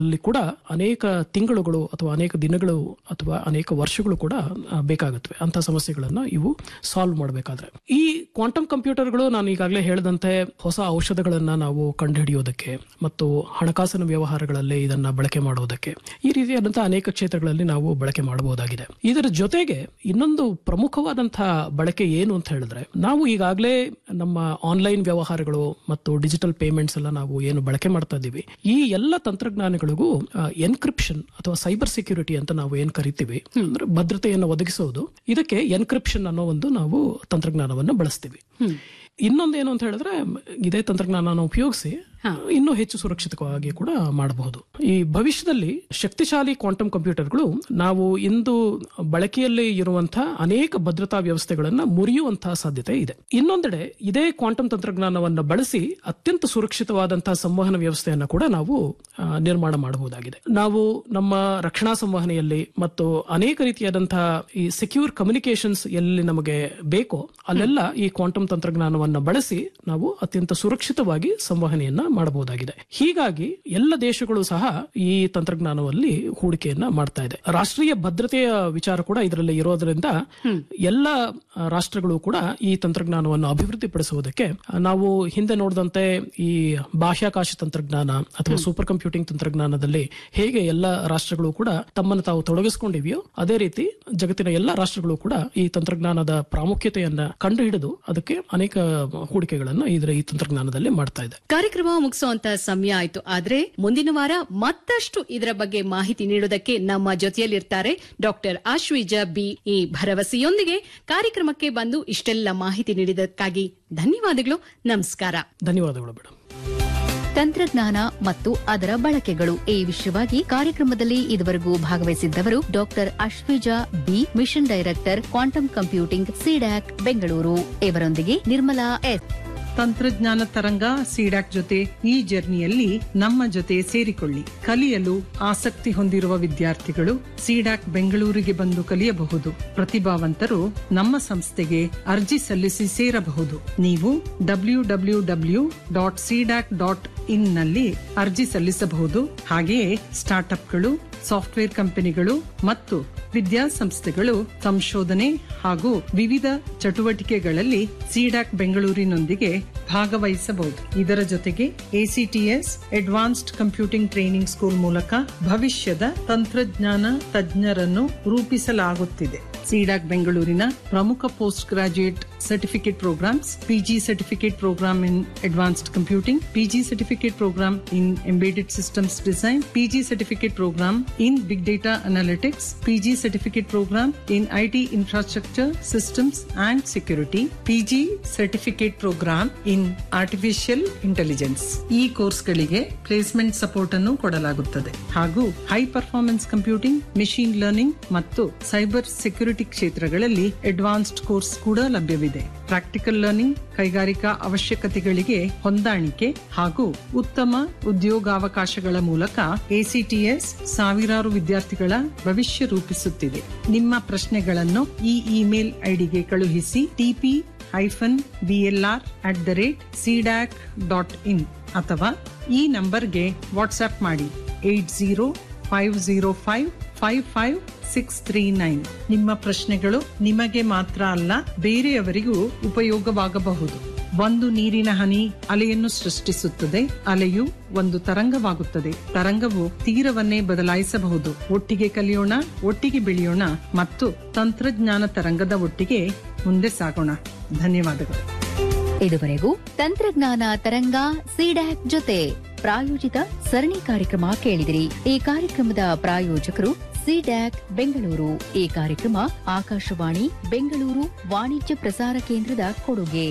ಅಲ್ಲಿ ಕೂಡ ಅನೇಕ ತಿಂಗಳುಗಳು ಅಥವಾ ಅನೇಕ ದಿನಗಳು ಅಥವಾ ಅನೇಕ ವರ್ಷಗಳು ಕೂಡ ಆ, ಬೇಕಾಗುತ್ತವೆ ಅಂತ ಸಮಸ್ಯೆಗಳನ್ನ ಇವು ಸಾಲ್ವ್ ಮಾಡಬೇಕಾದ್ರೆ ಈ ಕ್ವಾಂಟಮ್ ಕಂಪ್ಯೂಟರ್ಗಳು ನಾನು ಈಗಾಗಲೇ ಹೇಳಿದಂತೆ ಹೊಸ ಔಷಧಗಳನ್ನ ನಾವು ಕಂಡುಹಿಡಿಯೋದಕ್ಕೆ ಮತ್ತು ಹಣಕಾಸಿನ ವ್ಯವಹಾರಗಳಲ್ಲಿ ಇದನ್ನ ಬಳಕೆ ಮಾಡುವುದಕ್ಕೆ ಈ ರೀತಿಯಾದಂತಹ ಅನೇಕ ಕ್ಷೇತ್ರಗಳಲ್ಲಿ ನಾವು ಬಳಕೆ ಮಾಡಬಹುದಾಗಿದೆ ಇದರ ಜೊತೆಗೆ ಇನ್ನೊಂದು ಪ್ರಮುಖವಾದಂತಹ ಬಳಕೆ ಏನು ಅಂತ ಹೇಳಿದ್ರೆ ನಾವು ಈಗಾಗಲೇ ನಮ್ಮ ಆನ್ಲೈನ್ ವ್ಯವಹಾರಗಳು ಮತ್ತು ಡಿಜಿಟಲ್ ಪೇಮೆಂಟ್ಸ್ ಎಲ್ಲ ನಾವು ಏನು ಬಳಕೆ ಮಾಡ್ತಾ ಇದ್ದೀವಿ ಈ ಎಲ್ಲ ತಂತ್ರಜ್ಞಾನಗಳಿಗೂ ಎನ್ಕ್ರಿಪ್ಷನ್ ಅಥವಾ ಸೈಬರ್ ಸೆಕ್ಯೂರಿಟಿ ಅಂತ ನಾವು ಏನ್ ಕರಿತೀವಿ ಅಂದ್ರೆ ಭದ್ರತೆಯನ್ನು ಒದಗಿಸೋದು ಇದಕ್ಕೆ ಎನ್ಕ್ರಿಪ್ಷನ್ ಅನ್ನೋ ಒಂದು ನಾವು ತಂತ್ರಜ್ಞಾನವನ್ನು ಬಳಸ್ತೀವಿ ಇನ್ನೊಂದೇನು ಅಂತ ಹೇಳಿದ್ರೆ ಇದೇ ತಂತ್ರಜ್ಞಾನ ಉಪಯೋಗಿಸಿ ಇನ್ನೂ ಹೆಚ್ಚು ಸುರಕ್ಷಿತವಾಗಿ ಕೂಡ ಮಾಡಬಹುದು ಈ ಭವಿಷ್ಯದಲ್ಲಿ ಶಕ್ತಿಶಾಲಿ ಕ್ವಾಂಟಮ್ ಕಂಪ್ಯೂಟರ್ಗಳು ನಾವು ಇಂದು ಬಳಕೆಯಲ್ಲಿ ಇರುವಂತಹ ಅನೇಕ ಭದ್ರತಾ ವ್ಯವಸ್ಥೆಗಳನ್ನ ಮುರಿಯುವಂತಹ ಸಾಧ್ಯತೆ ಇದೆ ಇನ್ನೊಂದೆಡೆ ಇದೇ ಕ್ವಾಂಟಮ್ ತಂತ್ರಜ್ಞಾನವನ್ನು ಬಳಸಿ ಅತ್ಯಂತ ಸುರಕ್ಷಿತವಾದಂತಹ ಸಂವಹನ ವ್ಯವಸ್ಥೆಯನ್ನ ಕೂಡ ನಾವು ಆ, ನಿರ್ಮಾಣ ಮಾಡಬಹುದಾಗಿದೆ ನಾವು ನಮ್ಮ ರಕ್ಷಣಾ ಸಂವಹನೆಯಲ್ಲಿ ಮತ್ತು ಅನೇಕ ರೀತಿಯಾದಂತಹ ಈ ಸೆಕ್ಯೂರ್ ಕಮ್ಯುನಿಕೇಶನ್ಸ್ ಎಲ್ಲಿ ನಮಗೆ ಬೇಕೋ ಅಲ್ಲೆಲ್ಲ ಈ ಕ್ವಾಂಟಮ್ ತಂತ್ರಜ್ಞಾನವನ್ನ ಬಳಸಿ ನಾವು ಅತ್ಯಂತ ಸುರಕ್ಷಿತವಾಗಿ ಸಂವಹನೆಯನ್ನ ಮಾಡಬಹುದಾಗಿದೆ ಹೀಗಾಗಿ ಎಲ್ಲ ದೇಶಗಳು ಸಹ ಈ ತಂತ್ರಜ್ಞಾನದಲ್ಲಿ ಹೂಡಿಕೆಯನ್ನ ಮಾಡ್ತಾ ಇದೆ ರಾಷ್ಟ್ರೀಯ ಭದ್ರತೆಯ ವಿಚಾರ ಕೂಡ ಇದರಲ್ಲಿ ಇರೋದ್ರಿಂದ ಎಲ್ಲ ಆ, ರಾಷ್ಟ್ರಗಳು ಕೂಡ ಈ ತಂತ್ರಜ್ಞಾನವನ್ನು ಅಭಿವೃದ್ಧಿಪಡಿಸುವುದಕ್ಕೆ ಆ, ನಾವು ಹಿಂದೆ ನೋಡಿದಂತೆ ಈ ಬಾಹ್ಯಾಕಾಶ ತಂತ್ರಜ್ಞಾನ ಅಥವಾ ಸೂಪರ್ ಕಂಪ್ಯೂಟಿಂಗ್ ತಂತ್ರಜ್ಞಾನದಲ್ಲಿ ಹೇಗೆ ಎಲ್ಲ ರಾಷ್ಟ್ರಗಳು ಕೂಡ ತಮ್ಮನ್ನು ತಾವು ತೊಡಗಿಸಿಕೊಂಡಿವೆಯೋ ಅದೇ ರೀತಿ ಜಗತ್ತಿನ ಎಲ್ಲ ರಾಷ್ಟ್ರಗಳು ಕೂಡ ಈ ತಂತ್ರಜ್ಞಾನದ ಪ್ರಾಮುಖ್ಯತೆಯನ್ನ ಕಂಡುಹಿಡಿದು ಅದಕ್ಕೆ ಅನೇಕ ಹೂಡಿಕೆಗಳನ್ನು ಇದರ ಈ ತಂತ್ರಜ್ಞಾನದಲ್ಲಿ ಮಾಡ್ತಾ ಇದೆ ಕಾರ್ಯಕ್ರಮ ಮುಗಿಸುವಂತ ಸಮಯ ಆಯ್ತು ಆದ್ರೆ ಮುಂದಿನ ವಾರ ಮತ್ತಷ್ಟು ಇದರ ಬಗ್ಗೆ ಮಾಹಿತಿ ನೀಡುವುದಕ್ಕೆ ನಮ್ಮ ಜೊತೆಯಲ್ಲಿರ್ತಾರೆ ಡಾಕ್ಟರ್ ಆಶ್ವಿಜ ಬಿ ಈ ಭರವಸೆಯೊಂದಿಗೆ ಕಾರ್ಯಕ್ರಮಕ್ಕೆ ಬಂದು ಇಷ್ಟೆಲ್ಲ ಮಾಹಿತಿ ನೀಡಿದ್ದಕ್ಕಾಗಿ ಧನ್ಯವಾದಗಳು ನಮಸ್ಕಾರ ಧನ್ಯವಾದಗಳು ಮೇಡಮ್ ತಂತ್ರಜ್ಞಾನ ಮತ್ತು ಅದರ ಬಳಕೆಗಳು ಈ ವಿಷಯವಾಗಿ ಕಾರ್ಯಕ್ರಮದಲ್ಲಿ ಇದುವರೆಗೂ ಭಾಗವಹಿಸಿದ್ದವರು doctor Ashwija B mission director quantum computing CDAC Bengaluru ಇವರೊಂದಿಗೆ ನಿರ್ಮಲಾ ಎಸ್ ತಂತ್ರಜ್ಞಾನ ತರಂಗ ಸಿಡಾಕ್ ಜೊತೆ ಈ ಜರ್ನಿಯಲ್ಲಿ ನಮ್ಮ ಜೊತೆ ಸೇರಿಕೊಳ್ಳಿ ಕಲಿಯಲು ಆಸಕ್ತಿ ಹೊಂದಿರುವ ವಿದ್ಯಾರ್ಥಿಗಳು ಸಿಡಾಕ್ ಬೆಂಗಳೂರಿಗೆ ಬಂದು ಕಲಿಯಬಹುದು ಪ್ರತಿಭಾವಂತರು ನಮ್ಮ ಸಂಸ್ಥೆಗೆ ಅರ್ಜಿ ಸಲ್ಲಿಸಿ ಸೇರಬಹುದು ನೀವು W W W dot CDAC dot in ನಲ್ಲಿ ಅರ್ಜಿ ಸಲ್ಲಿಸಬಹುದು ಹಾಗೆಯೇ ಸ್ಟಾರ್ಟ್ಅಪ್ಗಳು ಸಾಫ್ಟ್ವೇರ್ ಕಂಪನಿಗಳು ಮತ್ತು ವಿದ್ಯಾಸಂಸ್ಥೆಗಳು ಸಂಶೋಧನೆ ಹಾಗೂ ವಿವಿಧ ಚಟುವಟಿಕೆಗಳಲ್ಲಿ ಸಿಡಾಕ್ ಬೆಂಗಳೂರಿನೊಂದಿಗೆ ಭಾಗವಹಿಸಬಹುದು ಇದರ ಜೊತೆಗೆ ACTS advanced computing training school ಮೂಲಕ ಭವಿಷ್ಯದ ತಂತ್ರಜ್ಞಾನ ತಜ್ಞರನ್ನು ರೂಪಿಸಲಾಗುತ್ತಿದೆ ಸಿಡಾಕ್ ಬೆಂಗಳೂರಿನ ಪ್ರಮುಖ post graduate certificate programmes PG certificate programme in advanced computing PG certificate programme in embedded systems design PG certificate programme in big data analytics PG certificate programme in IT infrastructure systems and security PG certificate programme in artificial intelligence ಈ ಕೋರ್ಸ್ಗಳಿಗೆ placement support ಅನ್ನು ಕೊಡಲಾಗುತ್ತದೆ ಹಾಗೂ high performance computing machine learning ಮತ್ತು cyber security ಕ್ಷೇತ್ರಗಳಲ್ಲಿ advanced course ಕೂಡ ಲಭ್ಯವಿದೆ practical learning ಕೈಗಾರಿಕಾ ಅವಶ್ಯಕತೆಗಳಿಗೆ ಹೊಂದಾಣಿಕೆ ಹಾಗೂ ಉತ್ತಮ ಉದ್ಯೋಗಾವಕಾಶಗಳ ಮೂಲಕ ಎಸಿಟಿಎಸ್ ಸಾವಿರಾರು ವಿದ್ಯಾರ್ಥಿಗಳ ಭವಿಷ್ಯ ರೂಪಿಸುತ್ತಿದೆ ನಿಮ್ಮ ಪ್ರಶ್ನೆಗಳನ್ನು ಈ ಇಮೇಲ್ ಐಡಿಗೆ ಕಳುಹಿಸಿ TP hyphen BLR at the rate CDAC dot in ಅಥವಾ ಈ ನಂಬರ್ಗೆ ವಾಟ್ಸ್ಆಪ್ ಮಾಡಿ eight zero five zero five five five six three nine ನಿಮ್ಮ ಪ್ರಶ್ನೆಗಳು ನಿಮಗೆ ಮಾತ್ರ ಅಲ್ಲ ಬೇರೆಯವರಿಗೂ ಉಪಯೋಗವಾಗಬಹುದು ಒಂದು ನೀರಿನ ಹನಿ ಅಲೆಯನ್ನು ಸೃಷ್ಟಿಸುತ್ತದೆ ಅಲೆಯು ಒಂದು ತರಂಗವಾಗುತ್ತದೆ ತರಂಗವು ತೀರವನ್ನೇ ಬದಲಾಯಿಸಬಹುದು ಒಟ್ಟಿಗೆ ಕಲಿಯೋಣ ಒಟ್ಟಿಗೆ ಬೆಳೆಯೋಣ ಮತ್ತು ತಂತ್ರಜ್ಞಾನ ತರಂಗದ ಒಟ್ಟಿಗೆ ಮುಂದೆ ಸಾಗೋಣ ಧನ್ಯವಾದಗಳು ಇದುವರೆಗೂ ತಂತ್ರಜ್ಞಾನ ತರಂಗ ಸಿಡ್ಯಾಕ್ ಜೊತೆ ಪ್ರಾಯೋಜಿತ ಸರಣಿ ಕಾರ್ಯಕ್ರಮ ಕೇಳಿದಿರಿ ಈ ಕಾರ್ಯಕ್ರಮದ ಪ್ರಾಯೋಜಕರು ಸಿಡ್ಯಾಕ್ ಬೆಂಗಳೂರು ಈ ಕಾರ್ಯಕ್ರಮ ಆಕಾಶವಾಣಿ ಬೆಂಗಳೂರು ವಾಣಿಜ್ಯ ಪ್ರಸಾರ ಕೇಂದ್ರದ ಕೊಡುಗೆ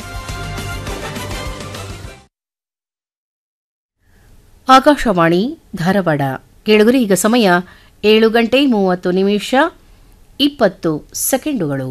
ಆಕಾಶವಾಣಿ ಧಾರವಾಡ ಕೇಳುಗರೆ ಈಗ ಸಮಯ ಏಳು ಗಂಟೆ ಮೂವತ್ತು ನಿಮಿಷ ಇಪ್ಪತ್ತು ಸೆಕೆಂಡುಗಳು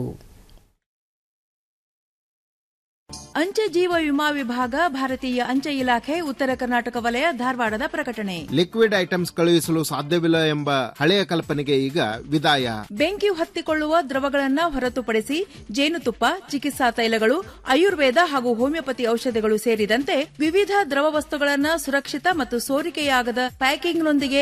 ಅಂಚೆ ಜೀವ ವಿಮಾ ವಿಭಾಗ ಭಾರತೀಯ ಅಂಚೆ ಇಲಾಖೆ ಉತ್ತರ ಕರ್ನಾಟಕ ವಲಯ ಧಾರವಾಡದ ಪ್ರಕಟಣೆ ಲಿಕ್ವಿಡ್ ಐಟಮ್ಸ್ ಕಳುಹಿಸಲು ಸಾಧ್ಯವಿಲ್ಲ ಎಂಬ ಹಳೆಯ ಕಲ್ಪನೆಗೆ ಈಗ ವಿದಾಯ ಬೆಂಕಿ ಹೊತ್ತಿಕೊಳ್ಳುವ ದ್ರವಗಳನ್ನ ಹೊರತುಪಡಿಸಿ ಜೇನುತುಪ್ಪ ಚಿಕಿತ್ಸಾ ತೈಲಗಳು ಆಯುರ್ವೇದ ಹಾಗೂ ಹೋಮಿಯೋಪತಿ ಔಷಧಿಗಳು ಸೇರಿದಂತೆ ವಿವಿಧ ದ್ರವ ವಸ್ತುಗಳನ್ನ ಸುರಕ್ಷಿತ ಮತ್ತು ಸೋರಿಕೆಯಾಗದ ಪ್ಯಾಕಿಂಗ್ನೊಂದಿಗೆ